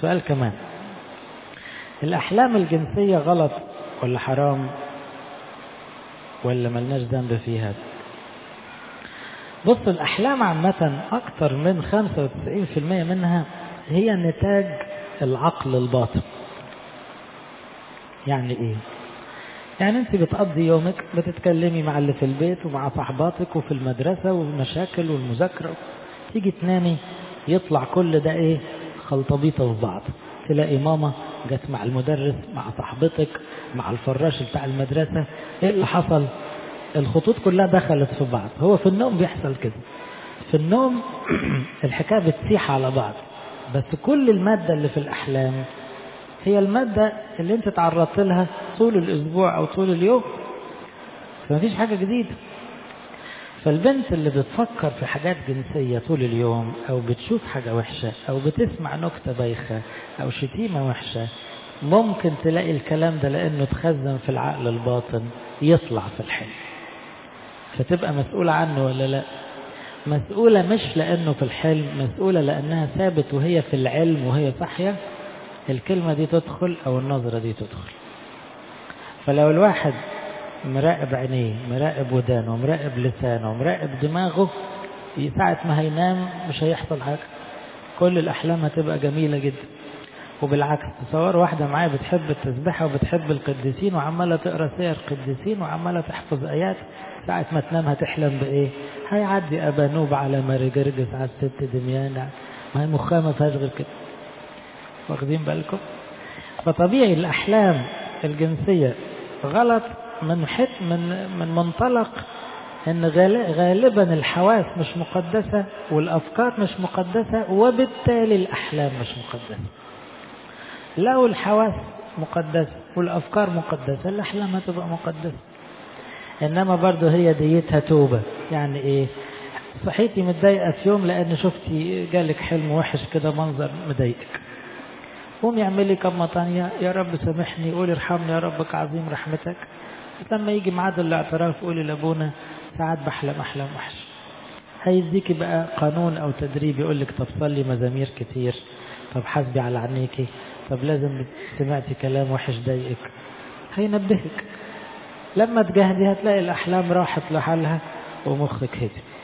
سؤال كمان الأحلام الجنسية غلط ولا حرام ولا ملناش ذنب فيها بص الأحلام عامة أكثر من 95% منها هي نتاج العقل الباطن يعني إيه؟ يعني أنت بتقضي يومك بتتكلمي مع اللي في البيت ومع صحباتك وفي المدرسة والمشاكل والمذاكرة تيجي تنامي يطلع كل ده إيه؟ خلطبيطة في بعض تلاقي ماما جت مع المدرس مع صاحبتك مع الفراش بتاع المدرسة إيه اللي حصل؟ الخطوط كلها دخلت في بعض هو في النوم بيحصل كده في النوم الحكاية بتسيح على بعض بس كل المادة اللي في الأحلام هي المادة اللي انت تعرضت لها طول الأسبوع أو طول اليوم بس مفيش حاجة جديدة فالبنت اللي بتفكر في حاجات جنسية طول اليوم أو بتشوف حاجة وحشة أو بتسمع نكتة بايخة أو شتيمة وحشة ممكن تلاقي الكلام ده لأنه اتخزن في العقل الباطن يطلع في الحلم فتبقى مسؤولة عنه ولا لا مسؤولة مش لأنه في الحلم مسؤولة لأنها ثابت وهي في العلم وهي صحية الكلمة دي تدخل أو النظرة دي تدخل فلو الواحد مراقب عينيه مراقب ودانه مراقب لسانه مراقب دماغه ساعة ما هينام مش هيحصل حاجة كل الأحلام هتبقى جميلة جدا وبالعكس تصور واحدة معايا بتحب التسبيحة وبتحب القديسين وعمالة تقرا سير قديسين وعمالة تحفظ آيات ساعة ما تنام هتحلم بإيه؟ هيعدي أبانوب على ماري جرجس على الست دميان ما هي مخها ما فيهاش غير كده واخدين بالكم؟ فطبيعي الأحلام الجنسية غلط من حت من من منطلق ان غالبا الحواس مش مقدسة والافكار مش مقدسة وبالتالي الاحلام مش مقدسة لو الحواس مقدسة والافكار مقدسة الاحلام هتبقى مقدسة انما برضو هي ديتها توبة يعني ايه صحيتي متضايقة في يوم لان شفتي جالك حلم وحش كده منظر مضايقك قومي اعملي كم تانية يا رب سامحني قولي ارحمني يا ربك عظيم رحمتك لما يجي ميعاد الاعتراف قولي لابونا ساعات بحلم احلام وحش هيديكي بقى قانون او تدريب يقول لك طب صلي مزامير كتير طب حاسبي على عينيكي طب لازم سمعتي كلام وحش ضايقك هينبهك لما تجاهدي هتلاقي الاحلام راحت لحالها ومخك هدي